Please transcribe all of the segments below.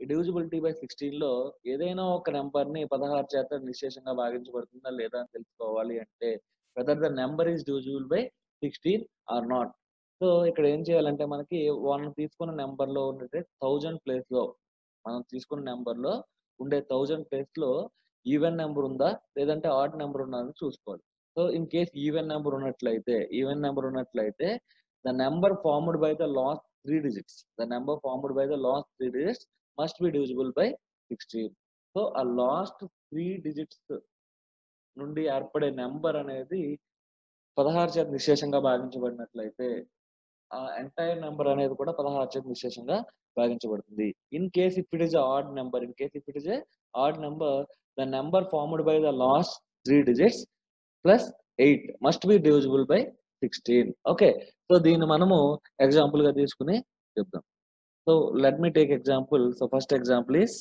Divisibility by sixteen లో ఏదైనా ఒక నెంబర్ ని పదహారు చేత నిశేషంగా భాగించబడుతుందా లేదా అని తెలుసుకోవాలి అంటే whether the number is divisible by sixteen or not so ఇక్కడ ఏం చేయాలంటే మనకి మనం తీసుకున్న నెంబర్ లో ఉండే థౌజండ్ ప్లేస్ లో మనం తీసుకున్న నెంబర్ లో ఉండే థౌజండ్ ప్లేస్ లో ఈవెన్ నెంబర్ ఉందా లేదంటే ఆడ్ నెంబర్ ఉందా అని చూసుకోవాలి so in case even number ఉన్నట్లయితే ఈవెన్ నెంబర్ ఉన్నట్లయితే the number formed by the last three digits the number formed by the last three digits must be divisible by sixteen so ఆ last three digits నుండి ఏర్పడే number అనేది పదహారు చేత నిశేషంగా భావించబడినట్లయితే ఆ entire number అనేది కూడా పదహారు చేత నిశేషంగా భావించబడుతుంది in case if it is odd number in case if it is odd number the number formed by the last three digits plus eight must be divisible by sixteen okay so దీన్ని మనము example గా తీసుకుని చెప్దాం so let me take example so first example is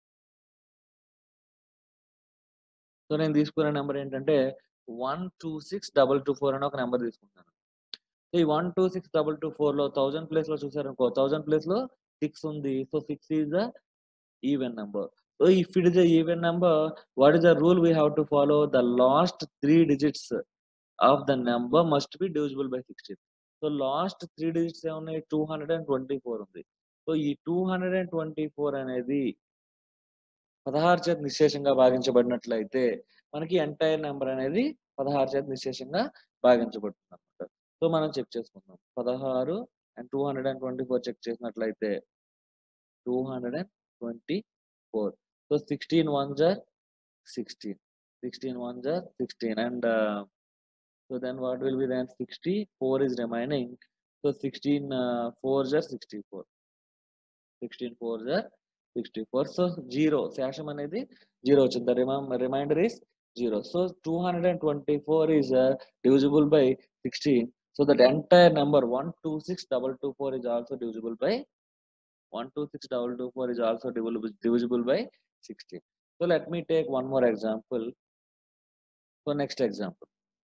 so నేను తీసుకునే number ఏంటంటే one two six double two four అని ఒక నెంబర్ తీసుకుంటాను సో ఈ one two six double two four లో థౌజండ్ ప్లేస్ లో చూసారనుకో థౌజండ్ ప్లేస్ లో సిక్స్ ఉంది so six is the even number so if it is the even number what is the rule we have to follow the last three digits of the number must be divisible by sixteen so last three digits ఏమున్నాయి two hundred and twenty four ఉంది so ఈ two hundred and twenty four అనేది పదహారు చేత నిశేషంగా భాగించబడినట్లయితే మనకి entire number అనేది పదహారు చేత నిశేషంగా భాగించబడుతుంది అనమాట సో మనం చెక్ చేసుకుందాం పదహారు and two hundred and twenty four check చేసినట్లయితే two hundred and twenty four so sixteen one జార్ సిక్స్టీన్ సిక్స్టీన్ వన్ జార్ sixteen and so then what will be then 60 4 is remaining so 16 uh, 4s are 64 16 4s are 64 so 0 శేషం అనేది 0 వచ్చింది the remem- remainder is 0 so 224 is uh, divisible by 16 so that entire number 126224 is also divisible by 126224 is also divisible, divisible by 16 so let me take one more example so next example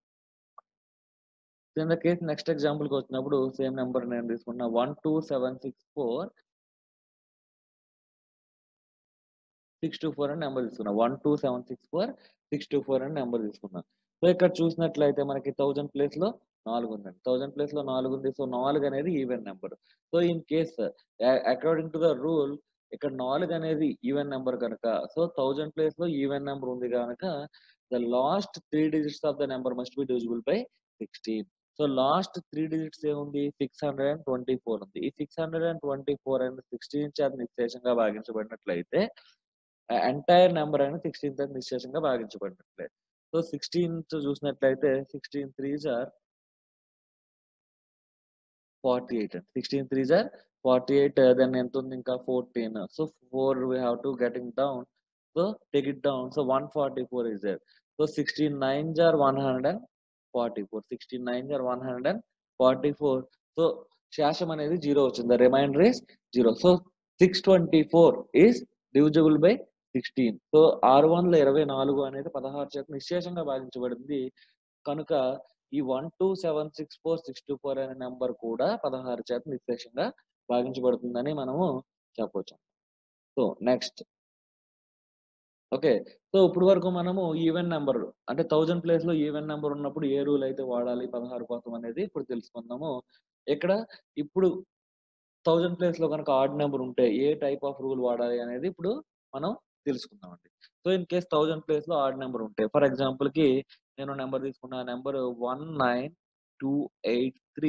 so in the case next example కి వచ్చినప్పుడు same number నేను తీసుకున్నా one two seven six four six two four అని number తీసుకున్నా one two seven six four six two four అని number తీసుకున్నా so ఇక్కడ చూసినట్లయితే మనకి థౌజండ్ ప్లేస్ లో నాలుగు ఉందండి థౌజండ్ ప్లేస్ లో నాలుగు ఉంది సో నాలుగు అనేది even number so in case according to the rule ఇక్కడ నాలుగు అనేది ఈవెన్ నెంబర్ కనుక సో థౌజండ్ ప్లేస్ లో ఈవెన్ నెంబర్ ఉంది కనుక the last three digits of the number must be divisible by sixteen so last three digits ఏముంది six hundred and twenty four ఉంది ఈ six hundred and twenty four and sixteen చేత నిశ్శేషంగా భాగించబడినట్లయితే entire number అనేది sixteen చేత నిశ్శేషంగా భాగించబడినట్లే సో సిక్స్టీన్ చూసినట్లయితే sixteen threes are forty eight అండి sixteen threes are forty eight then ఎంత ఉంది ఇంకా fourteen so four we have to getting down so take it down so one forty four is there so sixteen nine జార్ one hundred and forty four sixty nine are one hundred and forty four so శేషం అనేది zero వచ్చింది remainder is zero so six twenty four is divisible by sixteen so ఆరు వందల ఇరవై నాలుగు అనేది పదహారు చేత నిశ్శేషంగా భావించబడింది కనుక ఈ one two seven six four six two four అనే నెంబర్ కూడా పదహారు చేత నిశ్శేషంగా భావించబడుతుందని మనము చెప్పవచ్చు సో నెక్స్ట్ ఓకే సో ఇప్పుడు వరకు మనము ఈవెన్ నెంబర్ అంటే థౌజండ్ ప్లేస్ లో ఈవెన్ నెంబర్ ఉన్నప్పుడు ఏ రూల్ అయితే వాడాలి పదహారు కోసం అనేది ఇప్పుడు తెలుసుకుందాము ఇక్కడ ఇప్పుడు థౌజండ్ ప్లేస్ లో కనుక ఆడ్ నెంబర్ ఉంటే ఏ టైప్ ఆఫ్ రూల్ వాడాలి అనేది ఇప్పుడు మనం తెలుసుకుందామండి so in case thousand place లో ఆడ్ నెంబర్ ఉంటే ఫర్ ఎగ్జాంపుల్ కి నేను నెంబర్ తీసుకున్న number one nine two eight three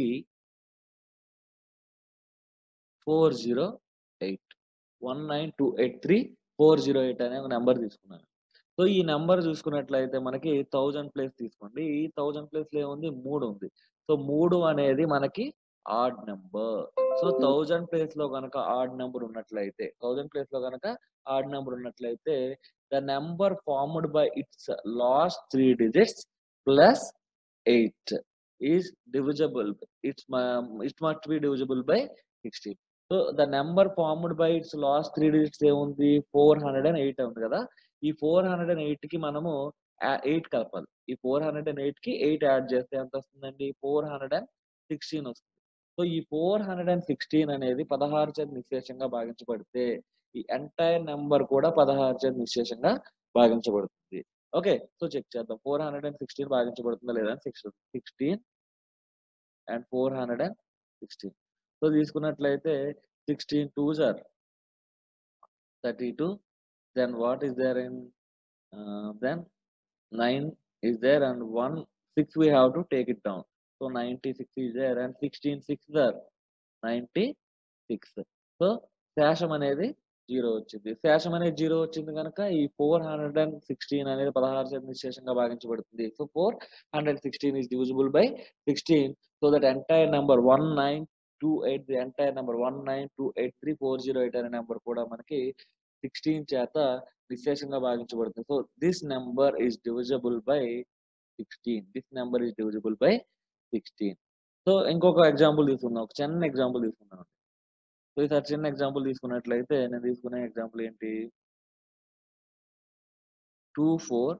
four zero eight one nine two eight three four zero eight అనే ఒక నెంబర్ తీసుకున్నాను సో ఈ నెంబర్ చూసుకున్నట్లయితే మనకి థౌజండ్ ప్లేస్ తీసుకోండి ఈ థౌజండ్ ప్లేస్ లో ఏముంది మూడు ఉంది సో మూడు అనేది మనకి odd number so thousand place లో కనుక ఆడ్ నెంబర్ ఉన్నట్లయితే థౌజండ్ ప్లేస్ లో కనుక ఆడ్ నెంబర్ ఉన్నట్లయితే the number formed by its last three digits plus eight is divisible its it must be divisible by sixteen so the number formed by its last three digits ఏముంది four hundred and eight ఉంది కదా ఈ four hundred and eight కి మనము eight కలపాలి ఈ four hundred and eight కి eight add చేస్తే ఎంత వస్తుందండి ఫోర్ హండ్రెడ్ అండ్ సిక్స్టీన్ వస్తుంది సో ఈ ఫోర్ హండ్రెడ్ అండ్ సిక్స్టీన్ అనేది పదహారు చేత నిశేషంగా భాగించబడితే ఈ ఎంటైర్ నెంబర్ కూడా పదహారు చేత నిశ్శేషంగా భాగించబడుతుంది ఓకే సో చెక్ చేద్దాం ఫోర్ హండ్రెడ్ అండ్ సిక్స్టీన్ భాగించబడుతుందా లేదా six sixteen and four hundred and sixteen so తీసుకున్నట్లయితే సిక్స్టీన్ టూ జార్ thirty two then what is there in then nine is there and one six we have to take it down so ninety six is there and sixteen six దర్ ninety six so శేషం అనేది zero వచ్చింది శేషం అనేది zero వచ్చింది కనుక ఈ four hundred and sixteen అనేది పదహారు శాతం నిశ్శేషంగా భాగించబడుతుంది so four hundred sixteen is divisible by sixteen so that entire number one nine two eight the entire number one nine two eight three four zero eight అనే number కూడా మనకి sixteen చేత నిశ్శేషంగా భాగించబడుతుంది so this number is divisible by sixteen this number is divisible by sixteen so ఇంకొక example తీసుకుందాం ఒక చిన్న ఎగ్జాంపుల్ తీసుకుందాం సో ఈసారి చిన్న ఎగ్జాంపుల్ తీసుకున్నట్లయితే నేను తీసుకునే ఎగ్జాంపుల్ ఏంటి two four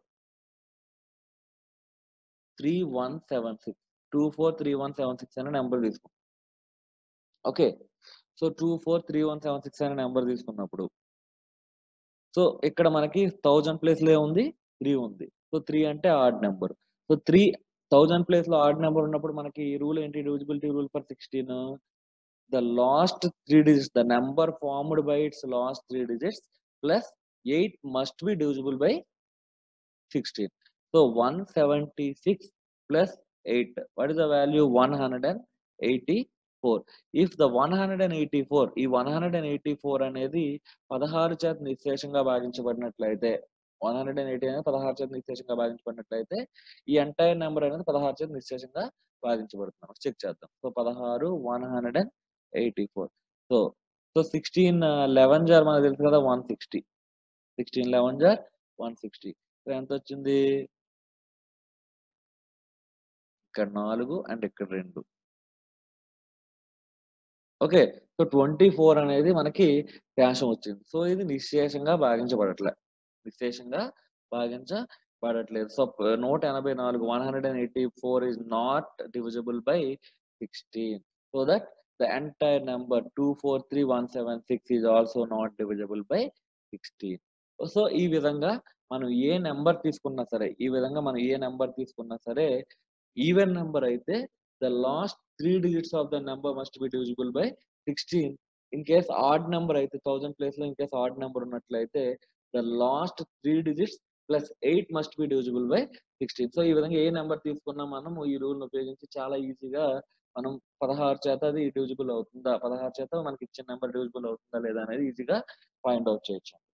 three one seven six two four three one seven six అనే నెంబర్ తీసుకున్నాం okay so two four three one seven six అనే నెంబర్ తీసుకున్నప్పుడు సో ఇక్కడ మనకి థౌజండ్ ప్లేస్ లో ఉంది త్రీ ఉంది సో త్రీ అంటే odd number so three thousand place లో ఆడ్ నెంబర్ ఉన్నప్పుడు మనకి రూల్ ఏంటి divisibility rule for sixteen the last three digits, the number formed by its last three digits plus 8 must be divisible by 16. So 176 plus 8. What is the value? 184. If the 184, ఈ 184 అనేది పదహారు చేత నిశ్శేషంగా భాగించబడినట్లయితే one hundred and eighty అనేది పదహారు చేత నిశ్శేషంగా భాగించబడినట్లయితే ఈ ఎంటైర్ నెంబర్ అనేది పదహారు చేత నిశ్శేషంగా భాగించబడుతుంది చెక్ చేద్దాం సో పదహారు one hundred and eighty four so so sixteen eleven జార్ మనకు తెలుసు కదా వన్ సిక్స్టీ సిక్స్టీన్ లెవెన్ జార్ వన్ సిక్స్టీ ఎంత వచ్చింది ఇక్కడ నాలుగు అండ్ ఇక్కడ రెండు ఓకే సో ట్వంటీ ఫోర్ అనేది మనకి శేషం వచ్చింది సో ఇది నిశ్శేషంగా భాగించబడట్లే నిశ్శేషంగా భాగించబడట్లేదు సో నూట ఎనభై నాలుగు one hundred and eighty four is not divisible by sixteen so that the entire number 243176 is also not divisible by 16 so ఈ విధంగా మనం ఏ నెంబర్ తీసుకున్నా సరే ఈ విధంగా మనం ఏ నెంబర్ తీసుకున్నా సరే ఈవెన్ నెంబర్ అయితే the last three digits of the number must be divisible by sixteen in case odd number అయితే థౌసండ్ ప్లేస్ లో ఇన్ కేస్ ఆడ్ నెంబర్ ఉన్నట్లయితే the last three digits plus eight must be divisible by sixteen so ఈ విధంగా ఏ number తీసుకున్నా మనం ఈ rule ఉపయోగించి చాలా ఈజీగా మనం పదహారు చేత అది డివిజిబుల్ అవుతుందా పదహారు చేత మనకి ఇచ్చిన నెంబర్ డివిజిబుల్ అవుతుందా లేదా అనేది ఈజీగా ఫైండ్ అవుట్ చేయొచ్చు